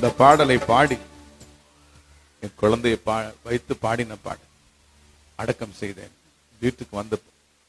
அந்த பாடலை பாடி என் குழந்தையை பா வைத்து பாடின பாடல் அடக்கம் செய்தேன் வீட்டுக்கு வந்த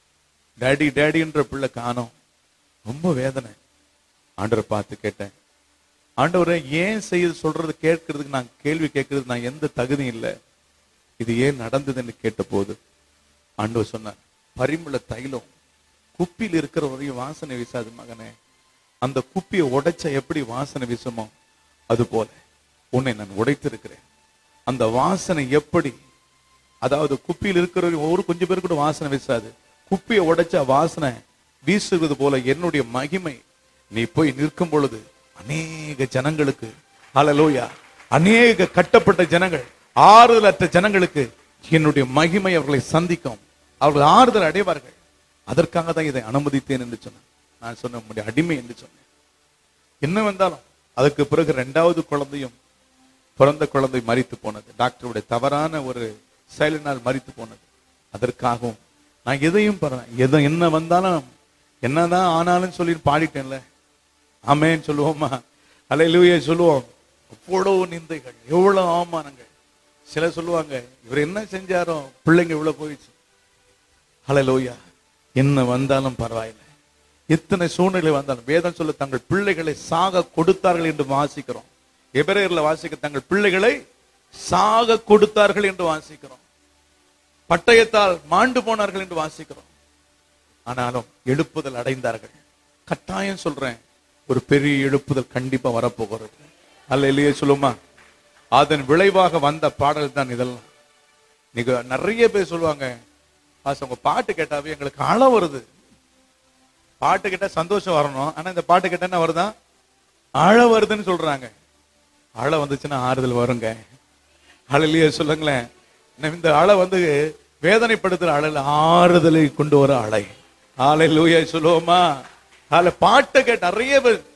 டேடி டேடின்ற பிள்ளை காணோம் ரொம்ப வேதனை ஆண்டவரை பார்த்து கேட்டேன் ஆண்டவரை ஏன் செய்ய சொல்றது கேட்கறதுக்கு நான் கேள்வி கேட்கறதுக்கு நான் எந்த தகுதியும் இல்லை இது ஏன் நடந்ததுன்னு கேட்ட போது ஆண்டவர் சொன்னார் பரிமள தைலம் குப்பியில் இருக்கிற வரையும் வாசனை வீசாது மகனே அந்த குப்பியை உடைச்சா எப்படி வாசனை வீசுமோ அது போல உன்னை நான் உடைத்திருக்கிறேன் அந்த வாசனை எப்படி அதாவது குப்பியில் இருக்கிற ஒரு கொஞ்சம் பேர் கூட வாசனை வீசாது குப்பியை உடைச்சா வாசனை வீசுவது போல என்னுடைய மகிமை நீ போய் நிற்கும் பொழுது அநேக ஜனங்களுக்கு ஹalleluya அநேக கட்டப்பட்ட ஜனங்கள் ஆறுதலற்ற ஜனங்களுக்கு என்னுடைய மகிமை அவர்களை சந்திக்கும் அவர்கள் ஆறுதல் அடைவார்கள் அதற்காக தான் இதை அனுமதித்தேன் என்று சொன்னேன் நான் சொன்ன உம்முடைய அடிமை என்று சொன்னேன் என்ன வந்தாலும் அதுக்கு பிறகு இரண்டாவது குழந்தையும் பிறந்த குழந்தை மரித்து போனது டாக்டருடைய தவறான ஒரு செயலினால் மரித்து போனது அதற்காகவும் நான் எதையும் பரவேன் எதை என்ன வந்தாலும் என்னதான் ஆனாலும் சொல்லி பாடிட்டேன்ல ஆமேன்னு சொல்லுவோமா அலையிலுயே சொல்லுவோம் அவ்வளவு நிந்தைகள் எவ்வளவு அவமானங்கள் சிலர் சொல்லுவாங்க இவர் என்ன செஞ்சாரோ பிள்ளைங்க இவ்வளவு போயிடுச்சு ஹalleluya என்ன வந்தாலும் பரவாயில்லை எத்தனை சூழ்நிலை வந்தாலும் வேதம் சொல்ல தங்கள் பிள்ளைகளை சாக கொடுத்தார்கள் என்று வாசிக்கிறோம் எபிரேயர்ல வாசிக்க தங்கள் பிள்ளைகளை சாக கொடுத்தார்கள் என்று வாசிக்கிறோம் பட்டயத்தால் மாண்டு போனார்கள் என்று வாசிக்கிறோம் ஆனாலும் எழுப்புதல் அடைந்தார்கள் கட்டாயம் சொல்றேன் ஒரு பெரிய எழுப்புதல் கண்டிப்பா வரப்போகிறது அல்ல இல்லையே சொல்லுமா அதன் விளைவாக வந்த பாடல் தான் இதெல்லாம் நீங்க நிறைய பேர் சொல்லுவாங்க பாஸ் உங்க பாட்டு கேட்டாவே எங்களுக்கு அழ வருது பாட்டு கேட்டா சந்தோஷம் வரணும் ஆனா இந்த பாட்டு கேட்டா என்ன வருதா அழ வருதுன்னு சொல்றாங்க அழ வந்துச்சுன்னா ஆறுதல் வருங்க அழலையே சொல்லுங்களேன் நம்ம இந்த அழை வந்து வேதனைப்படுத்துற அழல் ஆறுதலை கொண்டு வர அலை ஆலை லூயா சொல்லுவோமா அதுல பாட்டை கேட்ட நிறைய பேர்